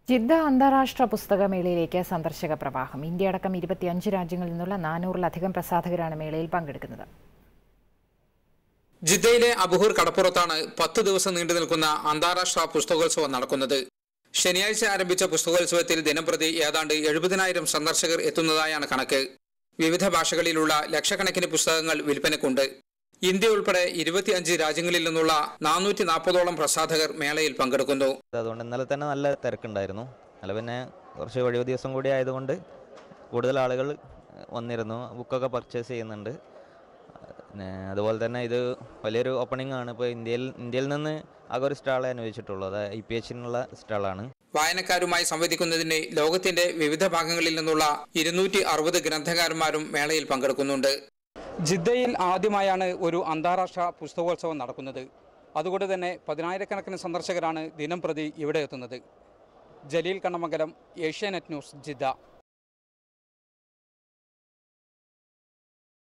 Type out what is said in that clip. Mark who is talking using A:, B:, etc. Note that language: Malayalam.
A: ജിദ്ദ അന്താരാഷ്ട്ര പുസ്തകമേളയിലേക്ക് സന്ദർശക പ്രവാഹം ഇന്ത്യ അടക്കം ഇരുപത്തിയഞ്ച് രാജ്യങ്ങളിൽ നിന്നുള്ള നാനൂറിലധികം പ്രസാധകരാണ് മേളയിൽ പങ്കെടുക്കുന്നത്
B: ജിദ്ദയിലെ അബുഹൂർ കടപ്പുറത്താണ് പത്ത് ദിവസം നീണ്ടു നിൽക്കുന്ന അന്താരാഷ്ട്ര പുസ്തകോത്സവം നടക്കുന്നത് ശനിയാഴ്ച ആരംഭിച്ച പുസ്തകോത്സവത്തിൽ ദിനംപ്രതി ഏതാണ്ട് എഴുപതിനായിരം സന്ദർശകർ എത്തുന്നതായാണ് കണക്ക് വിവിധ ഭാഷകളിലുള്ള ലക്ഷക്കണക്കിന് പുസ്തകങ്ങൾ വിൽപ്പനക്കുണ്ട് ഇന്ത്യ ഉൾപ്പെടെ ഇരുപത്തിയഞ്ച് രാജ്യങ്ങളിൽ നിന്നുള്ള നാനൂറ്റി നാൽപ്പതോളം പ്രസാധകർ മേളയിൽ പങ്കെടുക്കുന്നു
C: അതുകൊണ്ട് ഇന്നലെ തന്നെ നല്ല തിരക്കുണ്ടായിരുന്നു അല്ല പിന്നെ കുറച്ച് ഒഴിവ് ദിവസം കൂടി ആയതുകൊണ്ട് കൂടുതൽ ആളുകൾ വന്നിരുന്നു ബുക്കൊക്കെ പർച്ചേസ് ചെയ്യുന്നുണ്ട് പിന്നെ അതുപോലെ തന്നെ ഇത് വലിയൊരു ഓപ്പണിംഗ് ആണ് ഇപ്പോൾ ഇന്ത്യയിൽ ഇന്ത്യയിൽ നിന്ന് ആകെ ഒരു സ്റ്റാളെ അനുവദിച്ചിട്ടുള്ളൂ അത് ഐ പി എച്ചിനുള്ള സ്റ്റാളാണ്
B: വായനക്കാരുമായി സംവദിക്കുന്നതിന് ലോകത്തിന്റെ വിവിധ ഭാഗങ്ങളിൽ നിന്നുള്ള ഇരുന്നൂറ്റി അറുപത് ഗ്രന്ഥകാരന്മാരും മേളയിൽ പങ്കെടുക്കുന്നുണ്ട്
D: ജിദ്ദയിൽ ആദ്യമായാണ് ഒരു അന്താരാഷ്ട്ര പുസ്തകോത്സവം നടക്കുന്നത് അതുകൊണ്ട് തന്നെ പതിനായിരക്കണക്കിന് സന്ദർശകരാണ് ദിനം പ്രതി ഇവിടെ എത്തുന്നത് Jaleel Kannamangalam Asianet news Jeddah